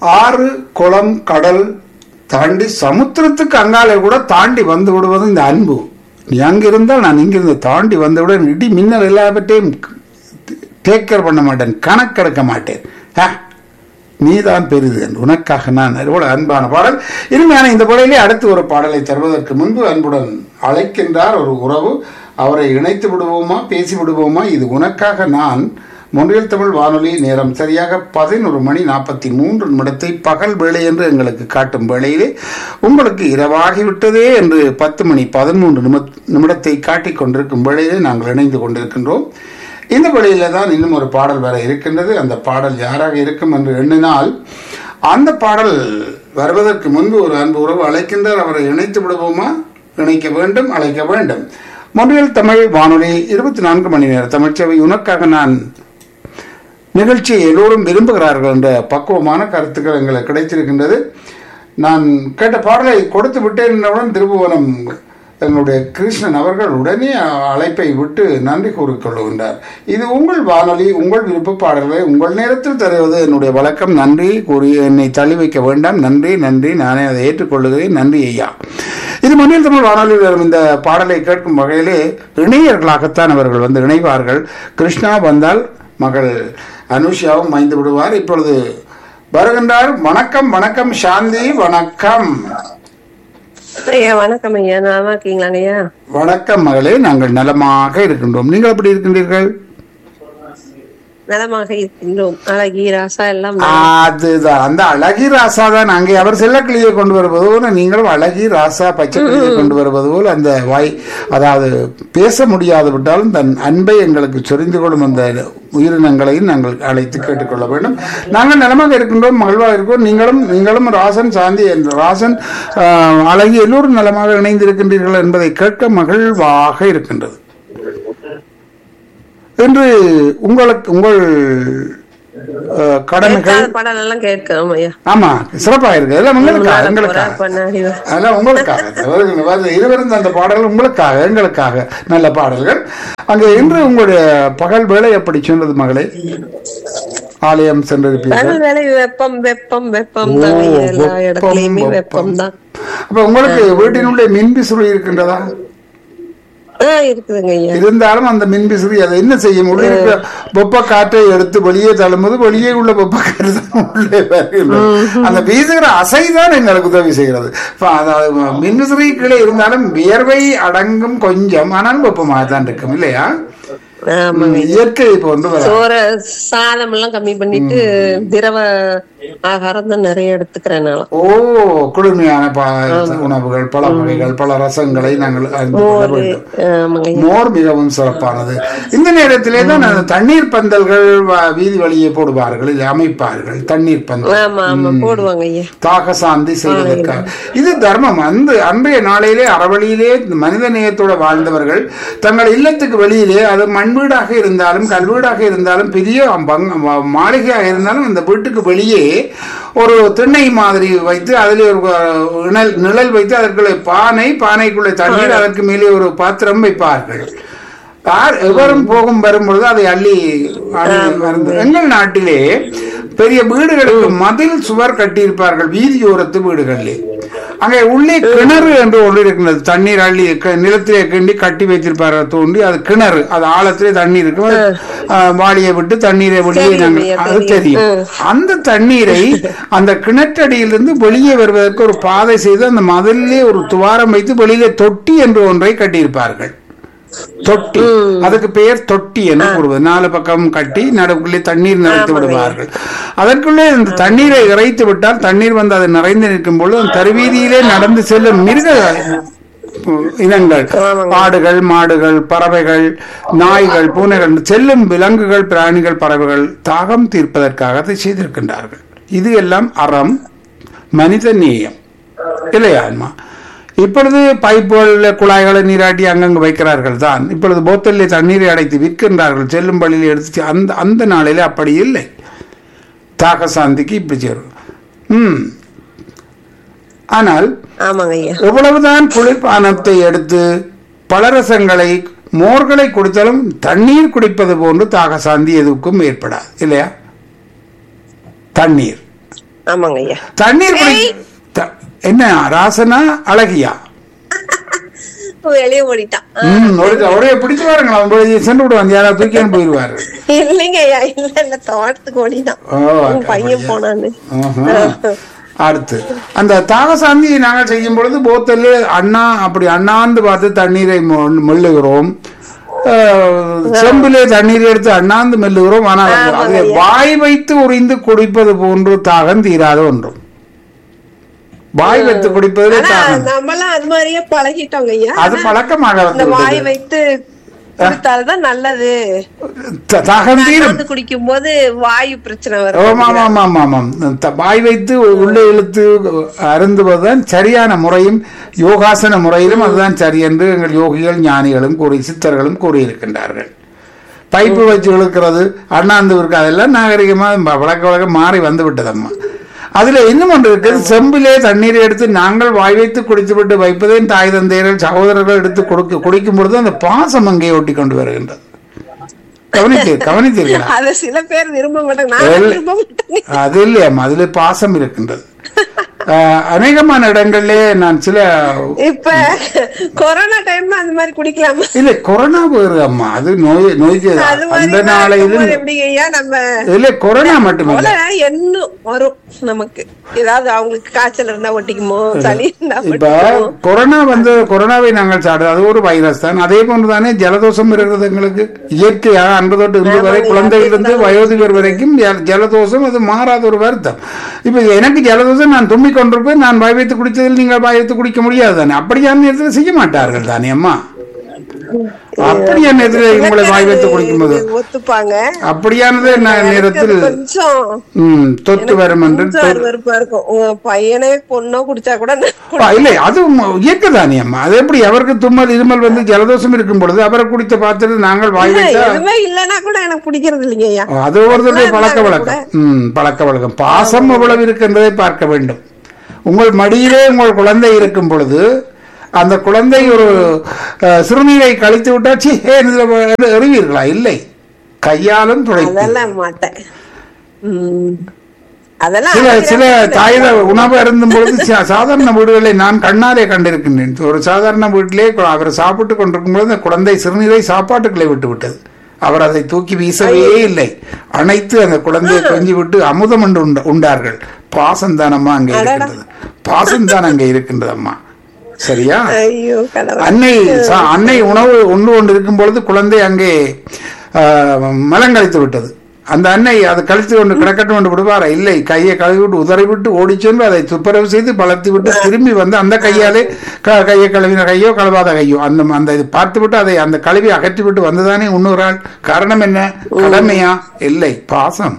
ஆறு குளம் கடல் தாண்டி சமுத்திரத்துக்கு அங்காலே கூட தாண்டி வந்து விடுவது இந்த அன்பு நீ அங்கிருந்தால் நான் இங்கிருந்து தாண்டி வந்தவுடன் இடி மின்னல் எல்லாவற்றையும் டேக்கர் பண்ண மாட்டேன் கணக்கெடுக்க மாட்டேன் ஆ, நீதான் பெரிது என்று உனக்காக நான் எவ்வளவு அன்பான பாடல் இனிமையான இந்த பாடலே அடுத்து ஒரு பாடலை தருவதற்கு முன்பு அன்புடன் அழைக்கின்றார் ஒரு உறவு அவரை இணைத்து விடுவோமா பேசி விடுவோமா இது உனக்காக நான் மொன்றியல் தமிழ் வானொலி நேரம் சரியாக பதினொரு மணி நாற்பத்தி மூன்று நிமிடத்தை பகல் வேளை என்று எங்களுக்கு காட்டும் வேளையிலே உங்களுக்கு இரவாகிவிட்டதே என்று பத்து மணி பதிமூன்று நிமிட நிமிடத்தை காட்டிக் கொண்டிருக்கும் வேளையிலே நாங்கள் இணைந்து கொண்டிருக்கின்றோம் இந்த வழியில தான் இன்னும் ஒரு பாடல் வர இருக்கின்றது அந்த பாடல் யாராக இருக்கும் என்று எண்ணினால் அந்த பாடல் வருவதற்கு முன்பு ஒரு அன்பு உறவு அழைக்கின்றார் அவரை இணைத்து விடுவோமா இணைக்க வேண்டும் அழைக்க வேண்டும் மொழியில் தமிழ் வானொலி இருபத்தி நான்கு மணி நேர தமிழ்ச்சேவை உனக்காக நான் நிகழ்ச்சியை எல்லோரும் விரும்புகிறார்கள் என்ற பக்குவமான கருத்துக்கள் எங்களுக்கு கிடைத்திருக்கின்றது நான் கேட்ட பாடலை கொடுத்து விட்டேன் என்றவுடன் திருபுவனம் எங்களுடைய கிருஷ்ணன் அவர்கள் உடனே அழைப்பை விட்டு நன்றி கூறிக்கொள்கின்றார் இது உங்கள் வானொலி உங்கள் விருப்ப பாடல்களை உங்கள் நேரத்தில் தருவது என்னுடைய வழக்கம் நன்றி கூறி என்னை தள்ளி வைக்க வேண்டாம் நன்றி நன்றி நானே அதை ஏற்றுக்கொள்ளுகிறேன் நன்றி ஐயா இது மண்ணில் தமிழ் வானொலியில் வரும் இந்த பாடலை கேட்கும் வகையிலே இணையர்களாகத்தான் அவர்கள் வந்து இணைவார்கள் கிருஷ்ணா வந்தால் மகள் அனுஷியாவும் மைந்து விடுவார் இப்பொழுது வருகின்றார் வணக்கம் வணக்கம் சாந்தி வணக்கம் ஐயா வணக்கம் ஐயா நல்லா இருக்கீங்களாங்க ஐயா வணக்கம் மகளே நாங்கள் நலமாக இருக்கின்றோம் நீங்கள் எப்படி இருக்கின்றீர்கள் நலமாக இருக்கின்றோம் அழகி ராசா எல்லாம் நலம். அதுதான் அந்த அழகி ராசா தான் அங்கே அவர் செல்லக்கிளியை கொண்டு வருவது போல நீங்களும் அழகி ராசா பச்சை கிளியை கொண்டு வருவது போல் அந்த வாய் அதாவது பேச முடியாது விட்டாலும் தன் அன்பை எங்களுக்கு சொரிந்து கொள்ளும் அந்த உயிரினங்களையும் நாங்கள் அழைத்து கேட்டுக்கொள்ள வேண்டும் நாங்கள் நலமாக இருக்கின்றோம் மகிழ்வாக இருக்கோம் நீங்களும் நீங்களும் ராசன் சாந்தி என்ற ராசன் ஆஹ், அழகி எல்லோரும் நலமாக இணைந்திருக்கின்றீர்கள் என்பதை கேட்க மகிழ்வாக இருக்கின்றது இன்று உங்களுக்கு உங்கள் அஹ், கடமைகள் கேட்காத பாடல் எல்லாம் கேட்கிறோம் ஐயா ஆமா சிறப்பா இருக்கு அதெல்லாம் உங்களுக்காக போறா எங்களுக்காக பண்ணாடி வா. அதெல்லாம் உங்களுக்காக வருகிற- வருகிற இருவரும் அந்த பாடல்கள் உங்களுக்காக எங்களுக்காக நல்ல பாடல்கள் அங்கே இன்று உங்களுடைய பகல் வேலை எப்படி சொன்னது மகளே ஆலயம் சென்றிருப்பீர்கள் பகல் வேலை வெப்பம் வெப்பம் வெப்பம் தான் ஐயா. எல்லா வெப்பம், இடத்துலயுமே வெப்பம். வெப்பம் தான் அப்ப உங்களுக்கு வீட்டினுடைய மின்விசிறி இருக்கின்றதா ஆஹ் இருக்குதுங்க ஐயா இருந்தாலும் அந்த மின்விசிறி அதை என்ன செய்யும் உள்ளே இருக்கிற வெப்ப காற்றை எடுத்து வெளியே தள்ளும்போது வெளியே உள்ள வெப்ப காற்று தான் உள்ளே வருகின்றது அந்த வீசுகிற அசைதான் எங்களுக்கு உதவி செய்கிறது இப்ப அதாவது மின்விசிறி கீழே இருந்தாலும் வியர்வை அடங்கும் கொஞ்சம் ஆனாலும் வெப்பமாக தான் இருக்கும் இல்லையா ஆமாங்க இயற்கை போன்று வர சோற சாதம் எல்லாம் கம்மி பண்ணிட்டு திரவ ஆகாரம் தான் நிறைய எடுத்துக்கிறேன் நான் ஓ குளுமையான ப- உணவுகள் பல வகைகள் பல ரசங்களை நாங்கள் அறிந்து கொள்ள வேண்டும் ஆமாங்க ஐயா மோர் மிகவும் சிறப்பானது இந்த நேரத்திலே தான் அந்த தண்ணீர் பந்தல்கள் வ- வீதி வழியே போடுவார்கள் இல்லை அமைப்பார்கள் தண்ணீர் பந்தல் ஆமா ஆமா போடுவாங்க ஐயா தாக சாந்தி செய்வதற்காக இது தர்மம் அந்த அன்றைய நாளையிலே அறவழியிலே மனித நேயத்தோட வாழ்ந்தவர்கள் தங்கள் இல்லத்துக்கு வெளியிலே அது மண் வீடாக இருந்தாலும் கல்வீடாக இருந்தாலும் பெரிய பங்க- ம- மாளிகையாக இருந்தாலும் அந்த வீட்டுக்கு வெளியே ஒரு திண்ணை மாதிரி வைத்து அதிலே ஒரு அஹ், நிழல் நிழல் வைத்து அதற்குள்ளே பானை பானைக்குள்ளே தண்ணீர் அதற்கு மேலே ஒரு பாத்திரம் வைப்பார்கள் யார் எவரும் போகும் வரும்பொழுது அதை அள்ளி அள்ளி மருந்து எங்கள் நாட்டிலே பெரிய வீடுகளுக்கு மதில் சுவர் கட்டியிருப்பார்கள் வீதியோரத்து வீடுகளிலே அங்கே உள்ளே கிணறு என்று ஒன்று இருக்கின்றது தண்ணீர் அள்ளி க- நிலத்திலே கிண்டி கட்டி வைத்திருப்பார்கள் தோண்டி அது கிணறு அது ஆழத்திலே தண்ணீர் இருக்கும் அது, ஆஹ், வாளியை விட்டு தண்ணீரை வெளியே தெரியும் நாங்கள் ஐயா, அது தெரியும். தெரியும் அந்த தண்ணீரை அந்த கிணற்றடியிலிருந்து வெளியே வருவதற்கு ஒரு பாதை செய்து அந்த மதிலே ஒரு துவாரம் வைத்து வெளியிலே தொட்டி என்று ஒன்றை கட்டியிருப்பார்கள் தொட்டி அதுக்கு பெயர் தொட்டி என்று கூறுவது நாலு பக்கம் கட்டி நடுவுக்குள்ளே தண்ணீர் நிறைத்து விடுவார்கள் அதற்குள்ளே இந்த தண்ணீரை இறைத்து விட்டால் தண்ணீர் வந்து அது நிறைந்து நிற்கும் பொழுது அந்த தருவீதியிலே நடந்து செல்லும் மிருக இனங்கள் ஆடுகள் மாடுகள் பறவைகள் நாய்கள் பூனைகள் செல்லும் விலங்குகள் பிராணிகள் பறவைகள் தாகம் தீர்ப்பதற்காக அதை செய்திருக்கின்றார்கள் இது எல்லாம் அறம் மனித நேயம் இல்லையா அம்மா இப்பொழுது பைப்புகளில் குழாய்களை நீராட்டி அங்கங்கு வைக்கிறார்கள் தான் இப்பொழுது போத்தலில் தண்ணீரை அடைத்து விற்கின்றார்கள் செல்லும் வழியில் எடுத்து அந்த அந்த நாளிலே அப்படி இல்லை தாக சாந்திக்கு இப்படி சேரும் ம் ஆனால் ஆமாங்க ஐயா எவ்வளவுதான் குளிர்பானத்தை எடுத்து பலரசங்களை மோர்களை குடித்தாலும் தண்ணீர் குடிப்பது போன்று தாக சாந்தி எதுக்கும் ஏற்படாது இல்லையா தண்ணீர் ஆமாங்க ஐயா தண்ணீர் குடி த- என்ன ராசனா அழகியா வெளியே ஓடிட்டான் ஆ. ம் ஒரு ஒரே பிடிச்சு பாருங்களா உங்களை சென்று விடுவாங்க யாராவது தூக்கியான்னு போயிடுவாரு இல்லைங்க ஐயா இல்ல இல்ல தோட்டத்துக்கு ஓடிட்டான் ஓ உன் பையன் போனான்னு ஆஹா. அடுத்து அந்த தாகசாந்தி நாங்கள் செய்யும் பொழுது போத்தல் அண்ணா அப்படி அண்ணாந்து பார்த்து தண்ணீரை மொ- மெல்லுகிறோம் அஹ், செம்பிலே தண்ணீர் எடுத்து அண்ணாந்து மெல்லுகிறோம் ஆனால் அது- அதை வாய் வைத்து உறிந்து குடிப்பது போன்று தாகம் தீராத ஒன்றும் வாய் வைத்து குடிப்பது ஆனா தாகம் நம்மலாம் அது மாதிரியே பழகிட்டோங்க ஐயா அது பழக்கமாக இந்த வந்து வாய் வைத்து குடித்தால்தான் நல்லது த- தாகம் தீரும் வந்து குடிக்கும் போது வாயு பிரச்சனை வரும் ஆமாம் ஆமாம் ஆமாம் ஆமாம் த- வாய் வைத்து உள்ளே இழுத்து அருந்துவதுதான் சரியான முறையும் யோகாசன முறையிலும் அதுதான் சரி என்று எங்கள் யோகிகள் ஞானிகளும் கூறி சித்தர்களும் கூறியிருக்கின்றார்கள் பைப்பு வச்சு இழுக்கிறது அண்ணாந்து இருக்கு அதெல்லாம் நாகரிகமாக வழக்க வழக்கம் மாறி வந்து விட்டதம்மா அதுல இன்னும் ஒன்று இருக்குது செம்பிலே தண்ணீரை எடுத்து நாங்கள் வாய் வைத்து குடித்து விட்டு வைப்பதே தாய் தந்தையர்கள் சகோதரர்கள் எடுத்து கொடுக்க குடிக்கும் பொழுது அந்த பாசம் அங்கே ஒட்டி கொண்டு வருகின்றது கவனித்து கவனித்தீர்களா அத சில பேர் விரும்ப மாட்டாங்க நான் இல்ல. விரும்ப மாட்டேங்க அது இல்லையாம்மா அதுல பாசம் இருக்கின்றது ஆஹ், அநேகமான இடங்களிலே நான் சில இப்ப கொரோனா டைம்ல அந்த மாதிரி குடிக்கலாமா இல்ல கொரோனா போயிருது அம்மா அது நோய் நோய்க்கு அது அந்த மாதிரி நாளையில இருக்கும்போது எப்படிங்க ஐயா நம்ம இல்ல கொரோனா மட்டுமல்ல போல எண்ணும் வரும் நமக்கு ஏதாவது அவங்களுக்கு காய்ச்சல் இருந்தா ஒட்டிக்குமோ சளி இருந்தா இப்ப ஒட்டிக்குமோ கொரோனா வந்து கொரோனாவை நாங்கள் சாடு அது ஒரு வைரஸ் தான் அதே போன்று தானே ஜலதோஷம் இருக்கிறது எங்களுக்கு இயற்கையாக அன்று தொட்டு இன்று வரை குழந்தையிலிருந்து வயோதிகர் வரைக்கும் ஜல- ஜலதோஷம் அது மாறாத ஒரு வருத்தம் இப்ப எனக்கு ஜலதோஷம் நான் தும்மி கொண்டிருப்பேன் நான் வாய் வைத்து குடித்ததில் நீங்கள் வாய் வைத்து குடிக்க முடியாது தானே அப்படியான நேரத்தில் செய்ய மாட்டார்கள் தானே அம்மா அப்படியான நேரத்தில் உங்களை வாய் வைத்து குடிக்கும்போது ஒத்துப்பாங்க அப்படியானது ந- நேரத்தில் எனக்கு கொஞ்சம் ம் தொத்து வரும் என்று கொஞ்சம் அருவருப்பா இருக்கும் உங்க பையனே பொண்ணோ குடிச்சா கூட நான் ஆ, இல்லை அது ம- இயற்கை தானே அம்மா அது எப்படி அவருக்கு தும்மல் இருமல் வந்து ஜலதோஷம் இருக்கும் பொழுது அவரை குடித்த பார்த்துட்டு நாங்கள் வாய் வைத்தா எதுவுமே இல்லைன்னா கூட எனக்கு பிடிக்கிறது இல்லைங்க ஐயா அது ஒருத்தருடைய பழக்க வழக்கம் ம் பழக்க வழக்கம் பாசம் எவ்வளவு இருக்கின்றதை பார்க்க வேண்டும் உங்கள் மடியிலே உங்கள் குழந்தை இருக்கும் பொழுது அந்த குழந்தை ஒரு அஹ், சிறுநீரை கழித்து விட்டா சி எறிவீர்களா இல்லை கையாலும் துடைப்பு அதெல்லாம் மாட்டேன் உம் அதெல்லாம் சில அமைதியா சில இருப்பேன். தாயில உணவு அருந்தும் பொழுது சா- சாதாரண வீடுகளை நான் கண்ணாலே கண்டிருக்கின்றேன் ஒரு சாதாரண வீட்டிலே கு- அவர் சாப்பிட்டு கொண்டிருக்கும் பொழுது அந்த குழந்தை சிறுநீரை சாப்பாட்டுக்குள்ளே விட்டு விட்டது அவர் அதை தூக்கி வீசவே இல்லை அனைத்து அந்த குழந்தையை கொஞ்சி விட்டு அமுதம் என்று உண்ட- உண்டார்கள் பாசந்தானம்மா அங்கே இருக்கின்றது பாசம்தான் அங்கே இருக்கின்றது அம்மா சரியா ஐயோ கடவுள் அன்னை சா- அன்னை உணவு உண்டு கொண்டு இருக்கும் பொழுது குழந்தை அங்கே ஆஹ், மலங்கழித்து விட்டது அந்த அன்னை அதை கழித்து கொண்டு கிடக்கட்டும் என்று விடுவாரா இல்லை கையை கழுவி விட்டு உதறி விட்டு ஓடி சென்று அதை துப்புரவு செய்து பலர்த்தி விட்டு திரும்பி வந்து அந்த கையாலே க- கையை கழுவின கையோ கழுவாத கையோ அந்த அந்த இது பார்த்து விட்டு அதை அந்த கழுவி அகற்றி விட்டு வந்ததானே இன்னொரு ஆள் காரணம் என்ன கடமையா இல்லை பாசம்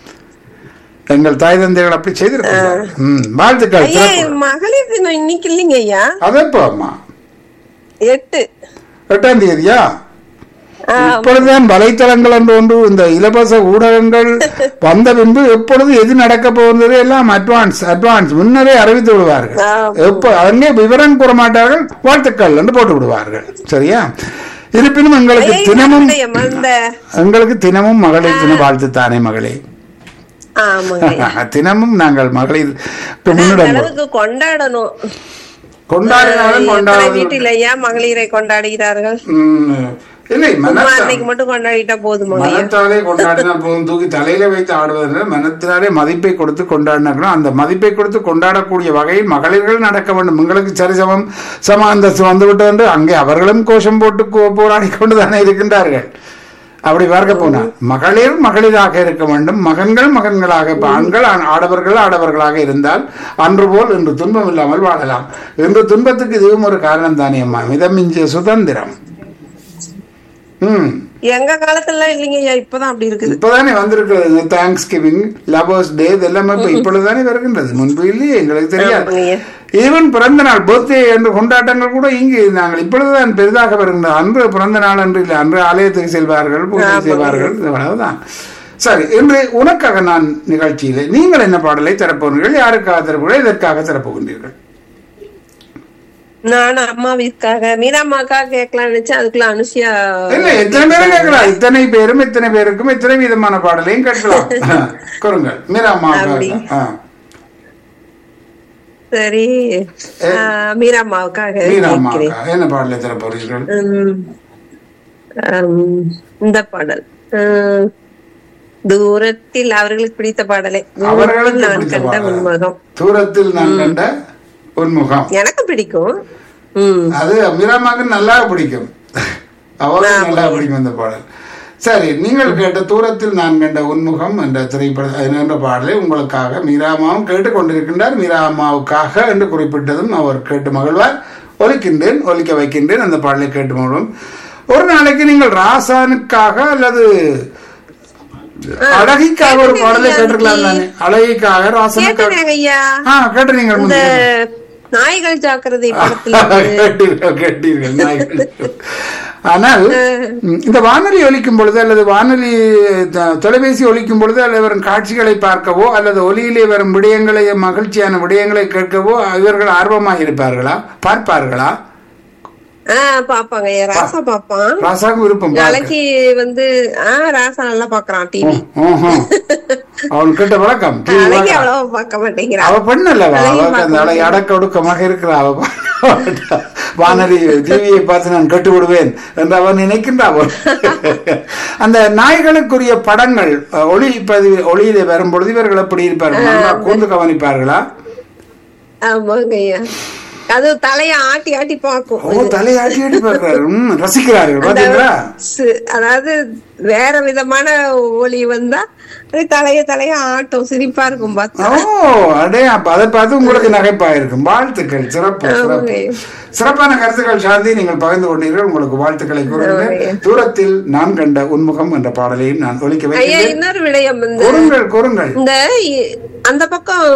எங்கள் தாய் தந்தைகள் அப்படி செய்திருக்கிறார் ம் வாழ்த்துக்கள் ஐயா சிறப்பு. மகளிர் தினம் இன்னைக்கு இல்லைங்க ஐயா அதப்போ அம்மா எட்டு எட்டாம் தேதியா ஆ, இப்பொழுதுதான் வலைத்தளங்கள் என்று ஒன்று இந்த இலவச ஊடகங்கள் வந்த பின்பு எப்பொழுது எது நடக்க போகிறது எல்லாம் அட்வான்ஸ் அட்வான்ஸ் முன்னரே அறிவித்து விடுவார்கள் ஆமா. எப்ப அங்கே விவரம் கூற மாட்டார்கள் வாழ்த்துக்கள் என்று போட்டு விடுவார்கள் சரியா இருப்பினும் எங்களுக்கு ஐயா, தினமும் இல்லையா, அந்த எங்களுக்கு தினமும் மகளிர் தின வாழ்த்து தானே மகளே ஆமாங்க ஐயா. தினமும் நாங்கள் மகளிர் இப்ப அந்த முன்னிடம் அளவுக்கு கொண்டாடணும் கொண்டாடினாலும் எத்தனை கொண்டாடுவது வீட்டில் ஐயா மகளிரை கொண்டாடுகிறார்கள் ம், இல்லை சும்மா மனசா அன்னைக்கு மட்டும் கொண்டாடிட்டா போதுமாங்க ஐயா மனத்தாலே கொண்டாடினால் போதும் தூக்கி தலையில வைத்து ஆடுவதனால் மனத்தினாலே மதிப்பை கொடுத்து கொண்டாடினார்கள் அந்த மதிப்பை கொடுத்து கொண்டாடக்கூடிய வகையில் மகளிர்கள் நடக்க வேண்டும் உங்களுக்கு சரிசமம் சம அந்தஸ்து வந்துவிட்டது என்று அங்கே அவர்களும் கோஷம் போட்டு கோ- போராடி கொண்டு தானே இருக்கின்றார்கள் அப்படி பார்க்க போனா மகளிர் மகளிராக இருக்க வேண்டும் மகன்கள் மகன்களாக இப்ப ஆண்கள் ஆண்- ஆடவர்கள் ஆடவர்களாக இருந்தால் அன்று போல் இன்று துன்பம் இல்லாமல் வாழலாம் இன்று துன்பத்துக்கு இதுவும் ஒரு காரணம் தானே அம்மா மிதமிஞ்சிய சுதந்திரம் ம் எங்க காலத்துல இல்லைங்க ஐயா இப்பதான் அப்படி இருக்குது இப்பதானே வந்திருக்கிறது தேங்க்ஸ் கிவிங் லவர்ஸ் டே இதெல்லாமே இப்ப இப்பொழுதுதானே வருகின்றது முன்பு இல்லையே எங்களுக்கு தெரியாது ஆமாங்க. ஈவன் பிறந்த நாள் பர்த்டே என்ற கொண்டாட்டங்கள் கூட இங்கு நாங்கள் இப்பொழுதுதான் பெரிதாக வருகின்றது அன்று பிறந்த நாள் அன்று இல்லை அன்று ஆலயத்துக்கு செல்வார்கள் பூஜை செய்வார்கள் அவ்வளவுதான் சரி இன்று உனக்காக நான் நிகழ்ச்சியிலே நீங்கள் என்ன பாடலை தரப்போகிறீர்கள் யாருக்காக தரப்போகிறீர்கள் எதற்காக தரப்போகின்றீர்கள் நான் அம்மாவிற்காக மீனாம்மாக்காக கேட்கலாம்னு நினைச்சேன் அதுக்குள்ள அனுஷியா இல்ல எத்தனை பேரும் கேட்கலாம் இத்தனை பேரும் இத்தனை பேருக்கும் இத்தனை விதமான பாடலையும் கேட்கலாம் கூறுங்கள் மீராமா அப்படி. ஆ சரி ஆஹ், மீராம்மாவுக்காக மீராம்மா கேட்கிறேன் என்ன பாடலை தர போறீர்கள் உம், ஆம், இந்த பாடல் உம், தூரத்தில் அவர்களுக்கு பிடித்த பாடலே அவர்களுக்கு தூரத்தில் நான் பிடித்த கண்ட பாடல். உன்முகம் தூரத்தில் நான் கண்ட உன்முகம் எனக்கு பிடிக்கும் உம் அது மீராமாக்கு நல்லா பிடிக்கும் அவருக்கு நல்லா பிடிக்கும் அந்த பாடல் சரி நீங்கள் கேட்ட தூரத்தில் நான் கண்ட உன்முகம் என்ற திரைப்பட என்ற பாடலை உங்களுக்காக மீராமாவும் கேட்டுக்கொண்டிருக்கின்றார் மீராமாவுக்காக என்று குறிப்பிட்டதும் அவர் கேட்டு மகிழ்வார் ஒலிக்கின்றேன் ஒலிக்க வைக்கின்றேன் அந்த பாடலை கேட்டு மகிழும் ஒரு நாளைக்கு நீங்கள் ராசானுக்காக அல்லது அழகிக்காக ஒரு பாடலை கேட்டிருக்கலாம் தானே அழகிக்காக ராசனுக்காக கேட்டேங்க ஐயா ஆ கேட்டு நீங்கள் இந்த முந்தைய நாய்கள் ஜாக்கிரதை படத்துல கேட்டீர்கள் கேட்டீர்கள் நாய்கள். ஆனால் ம், இந்த வானொலி ஒலிக்கும் பொழுது அல்லது வானொலி த- தொலைபேசி ஒலிக்கும் பொழுது அல்லது வரும் காட்சிகளை பார்க்கவோ அல்லது ஒலியிலே வரும் விடயங்களை மகிழ்ச்சியான விடயங்களை கேட்கவோ இவர்கள் ஆர்வமாக இருப்பார்களா பார்ப்பார்களா ஆஹ் பாப்பாங்க ஐயா ராசா பாப்பான் ராசாக்கு விருப்பம் பார்க்க. நாளைக்கு வந்து ஆஹ் ராசா நல்லா பாக்குறான் டிவி ம்ஹும். அவன் கிட்ட வழக்கம் TV அழகி வழக்கம். அவ்வளவா பார்க்க மாட்டேங்கிறான் அவ பெண் அல்லவா அழகி அவளுக்கு அந்த அடை அடக்க ஒடுக்கமாக இருக்கிறா அவ வானொலி டிவியை பார்த்து நான் கட்டு விடுவேன் என்று அவன் நினைக்கின்றான் அந்த நாய்களுக்குரிய படங்கள் அஹ், ஒளி பதிவு ஒளியிலே வரும்பொழுது இவர்கள் எப்படி இருப்பார்கள் நன்றாக கூர்ந்து கவனிப்பார்களா ஆமாங்க ஐயா அது தலைய ஆட்டி ஆட்டி பாக்கும் ஓ தலையாட்டி ஆட்டி பார்க்கிறார்கள் ம், ரசிக்கிறார்கள் பாத்தீங்களா சு- அதாவது வேற விதமான ஒலி வந்தா அது தலைய தலைய ஆட்டும் சிரிப்பா இருக்கும் பார்த்தா ஓ அடே அப்ப அதை பார்த்து உங்களுக்கு நகைப்பா இருக்கும் வாழ்த்துக்கள் சிறப்பு சிறப்பு சிறப்பான கருத்துக்கள் சாந்தி நீங்கள் பகிர்ந்து கொண்டீர்கள் உங்களுக்கு வாழ்த்துக்களை கூறுகிறேன் தூரத்தில் நான் கண்ட உன்முகம் என்ற பாடலையும் நான் ஒலிக்க ஐயா வைக்கிறேன் இன்னொரு விடயம் இந்த கூறுங்கள் கூறுங்கள் இந்த இ- அந்த பக்கம்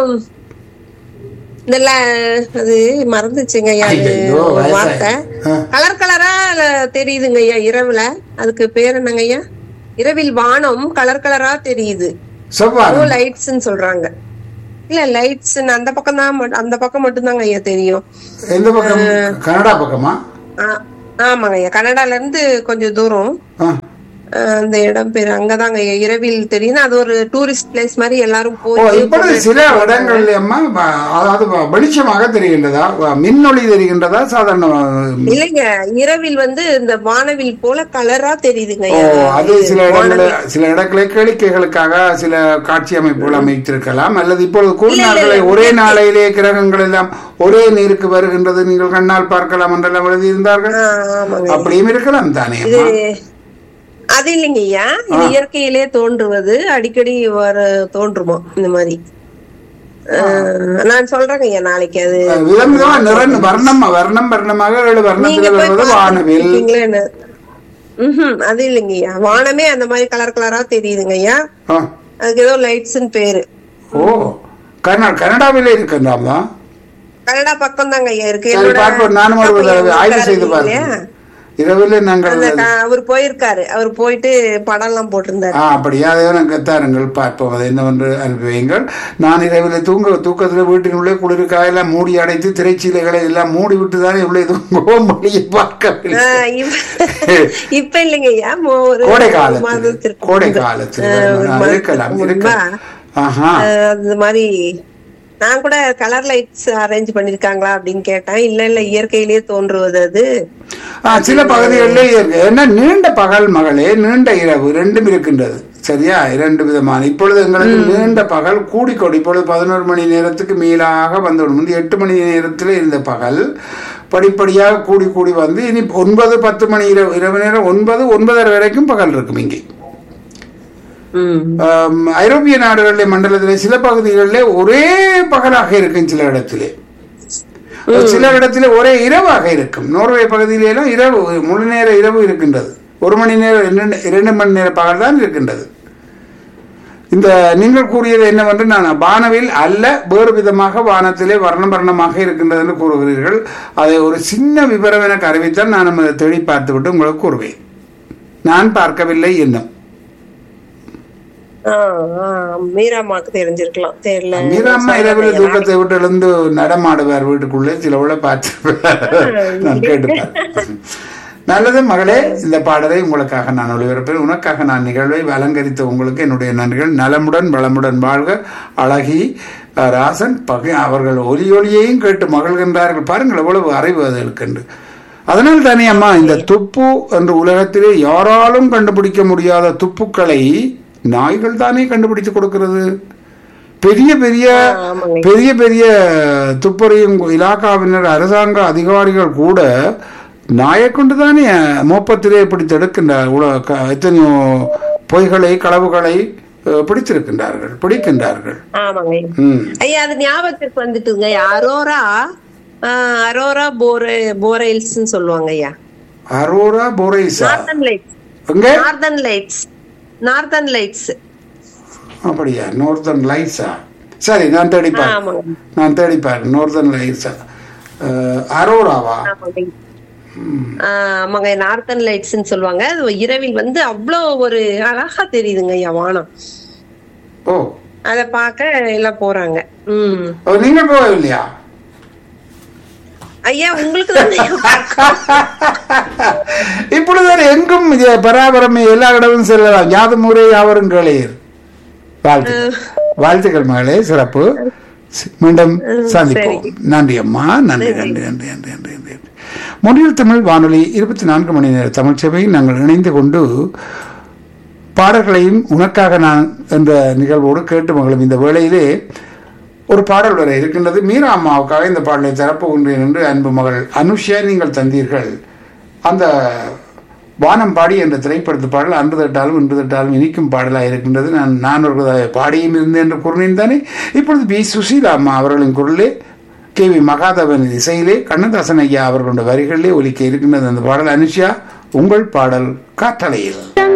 இந்த ல- அது மறந்துச்சுங்க ஐயா அது ஐயையோ, ஒரு வயசாயி. வார்த்தை ஆ. கலர் கலரா ல- தெரியுதுங்க ஐயா இரவுல அதுக்கு பேர் என்னங்க ஐயா இரவில் வானம் கலர் கலரா தெரியுது செவ்வாய் லைட்ஸ்ன்னு சொல்றாங்க இல்ல லைட்ஸ் அந்த பக்கம் தான் அந்த பக்கம் மட்டும்தாங்க ஐயா தெரியும் எந்த பக்கம் கனடா பக்கமா ஆ, ஆமாங்க ஐயா கனடால இருந்து கொஞ்சம் தூரம் ஆ. ஆ, அந்த இடம் பேரு அங்கதாங்க ஐயா இரவில் தெரியும் அது ஒரு டூரிஸ்ட் பிளேஸ் மாதிரி எல்லாரும் ஓ போய் இப்பொழுது சில இடங்கள்ல அம்மா வ- அதாவது வ- வெளிச்சமாக தெரிகின்றதா வ- மின்னொளி தெரிகின்றதா சாதாரண இல்லைங்க இரவில் வந்து இந்த வானவில் போல கலரா தெரியுதுங்க ஓ ஐயா அது சில இடங்களில் சில இடங்களில் கேளிக்கைகளுக்காக சில காட்சி அமைப்புகள் அமைத்திருக்கலாம் அல்லது இப்பொழுது கூறினார்களை ஒரே நாளையிலே கிரகங்கள் எல்லாம் ஒரே நீருக்கு வருகின்றது நீங்கள் கண்ணால் பார்க்கலாம் என்றெல்லாம் எழுதியிருந்தார்கள் ஆ, ஆமாங்க அப்படியும் இருக்கலாம் தானே அம்மா அது இல்லைங்க ஐயா இது இயற்கையிலே தோன்றுவது அடிக்கடி வர தோன்றுமா இந்த மாதிரி ஆ, நான் சொல்றேங்க ஐயா நாளைக்கு அது விதம் விதமா நிறன் வர்ணம் வர்ணம் வர்ணமாக ஏழு நீங்க வர்ணத்தில் போய் வருவது வானவில் பார்த்திருக்கீங்களா என்ன ம்ஹும், அது இல்லைங்க ஐயா வானமே அந்த மாதிரி கலர் கலரா தெரியுதுங்க ஐயா ஆ. அதுக்கு ஏதோ லைட்ஸ்ன்னு பேரு ஓ கனடா கனடாவிலே இருக்கின்றாம் தான் கனடா பக்கம் தாங்க ஐயா இருக்கு சரி என்னோட பார்ப்போம் நானும் ஒரு தடவை ஆய்வு செய்து இல்லையா? பார்க்கிறேன் இரவில் நாங்கள் அந்த க- அவர் போயிருக்காரு அவர் போயிட்டு படம் எல்லாம் போட்டிருந்தாரு ஆ அப்படியா அதை எனக்கு தாருங்கள் பார்ப்போம் அதை என்னவென்று அனுப்பி வையுங்கள் நான் இரவில் தூங்க தூக்கத்தில் வீட்டினுள்ளே குளிருக்காயெல்லாம் மூடி அடைத்து திரைச்சீலைகளை எல்லாம் மூடி விட்டு தானே உள்ளே தூங்கவும் வழியை பார்க்கவில்லை ஆ, இப்ப இப்ப இல்லைங்க ஐயா மோ- ஒரு கோடை ஒரு காலத்தில் மாதத்திற்கு கோடை முன்பு. காலத்தில் ஆ, ஒரு ஆ, மாதத்திற்கு இருக்கலாம் முன்பா, இருக்கலாம் ஆஹா ஆ, அந்த மாதிரி நான் கூட கலர் லைட்ஸ் அரேஞ்ச் பண்ணிருக்காங்களா அப்படின்னு கேட்டேன் இல்ல இல்ல இயற்கையிலேயே தோன்றுவது அது ஆ, சில பகுதிகளிலே இருக்கு ஏன்னா நீண்ட பகல் மகளே நீண்ட இரவு ரெண்டும் இருக்கின்றது சரியா இரண்டு விதமான இப்பொழுது எங்களுக்கு நீண்ட பகல் கூடிக்கொடி இப்பொழுது பதினோரு மணி நேரத்துக்கு மேலாக வந்துவிடும் முந்தி எட்டு மணி நேரத்தில் இருந்த பகல் படிப்படியாக கூடி கூடி வந்து இனி ஒன்பது பத்து மணி இரவு இரவு நேரம் ஒன்பது ஒன்பதரை வரைக்கும் பகல் இருக்கும் இங்கே ம் ஆம், ஐரோப்பிய நாடுகளிலே மண்டலத்திலே சில பகுதிகளிலே ஒரே பகலாக இருக்கும் சில இடத்திலே சில இடத்துல ஒரே இரவாக இருக்கும் நோர்வே பகுதியிலெல்லாம் இரவு முழு நேர இரவு இருக்கின்றது ஒரு மணி நேரம் இரண்டு இரண்டு மணி நேர பகல் தான் இருக்கின்றது இந்த நீங்கள் கூறியது என்னவென்று நான் வானவில் அல்ல வேறு விதமாக வானத்திலே வர்ணம் வர்ணமாக இருக்கின்றது என்று கூறுகிறீர்கள் அதை ஒரு சின்ன விவரம் எனக்கு அறிவித்தால் நான் அதை தேடி பார்த்துவிட்டு உங்களுக்கு கூறுவேன் நான் பார்க்கவில்லை இன்னும் ஆ, ஆ, மீராமாக்கு தெரிஞ்சிருக்கலாம் தெரியல மீராம்மா இரவில் தூக்கத்தை விட்டு எழுந்து நடமாடுவார் வீட்டுக்குள்ளே சில உள்ள பார்த்து நான் கேட்டுப்பேன் நல்லது மகளே இந்த பாடலை உங்களுக்காக நான் ஒளிபரப்பேன் உனக்காக நான் நிகழ்வை அலங்கரித்த உங்களுக்கு என்னுடைய நன்றிகள் நலமுடன் வளமுடன் வாழ்க அழகி அஹ், ராசன் பகை அவர்கள் ஒலி ஒலியையும் கேட்டு மகிழ்கின்றார்கள் பாருங்கள் எவ்வளவு அறிவு அது இருக்கின்று அதனால் தானே அம்மா இந்த துப்பு என்ற உலகத்திலே யாராலும் கண்டுபிடிக்க முடியாத துப்புக்களை நாய்கள் தானே கண்டுபிடித்து கொடுக்கிறது பெரிய பெரிய ஆமாங்க. பெரிய பெரிய துப்பறியும் இலாக்காவினர் அரசாங்க அதிகாரிகள் கூட நாயை கொண்டு தானே மோப்பத்திலே பிடித்து எடுக்கின்றார் உல- க- எத்தனையோ பொய்களை களவுகளை அஹ், பிடித்திருக்கின்றார்கள் பிடிக்கின்றார்கள் ஆமாங்க ஐயா. ம் ஐயா அது ஞாபகத்திற்கு வந்துட்டுங்க அரோரா ஆஹ், அரோரா போரே போரைல்ஸ் சொல்லுவாங்க ஐயா அரோரா போரேசா நார்தன் லைட்ஸ் எங்க நார்தன் லைட்ஸ் நார்தன் லைட்ஸ் அப்படியா நார்தன் லைட்ஸா சரி நான் தேடிப்பார் ஆமாங்க நான் தேடிப்பார் நார்தன் லைட்ஸா அரோராவா ஆமாங்க ஆஹ், ஆமாங்க நார்தன் லைட்ஸ்னு சொல்லுவாங்க அது இரவில் வந்து அவ்வளோ ஒரு அழகா தெரியுதுங்க ஐயா வானம் ஓ அத பார்க்க எல்லாம் போறாங்க உம் ஓ, நீங்க போகவில்லையா ஐயா உங்களுக்கு தான் ஐயா இப்பொழுது எங்கும் இது பராபரமே எல்லா இடமும் செல்லலாம் யாது முறை யாவரும் கேளீர் வாழ்த்துக்கள் வாழ்த்துக்கள் மகளே சிறப்பு சி- மீண்டும் சந்திப்போம் நன்றி அம்மா நன்றி நன்றி நன்றி நன்றி நன்றி நன்றி மொழியில் தமிழ் வானொலி இருபத்தி நான்கு மணி நேர தமிழ் சேவையில் நாங்கள் இணைந்து கொண்டு பாடல்களையும் உனக்காக நான் என்ற நிகழ்வோடு கேட்டு மகளும் இந்த வேளையிலே ஒரு பாடல் வர இருக்கின்றது மீரா அம்மாவுக்காக இந்த பாடலை தரப்போகின்றேன் என்று அன்பு மகள் அனுஷா நீங்கள் தந்தீர்கள் அந்த வானம் பாடி என்ற திரைப்படத்து பாடல் அன்று தட்டாலும் இன்று தட்டாலும் இனிக்கும் பாடலாக இருக்கின்றது நான் நான் ஒரு தடவை பாடியும் இருந்தேன் என்று கூறினேன் தானே இப்பொழுது பி சுசீலா அம்மா அவர்களின் குரலே கே வி மகாதவன் இசையிலே கண்ணதாசன் ஐயா அவர்களுடைய வரிகளிலே ஒலிக்க இருக்கின்றது அந்த பாடல் அனுஷா உங்கள் பாடல் காற்றலையில்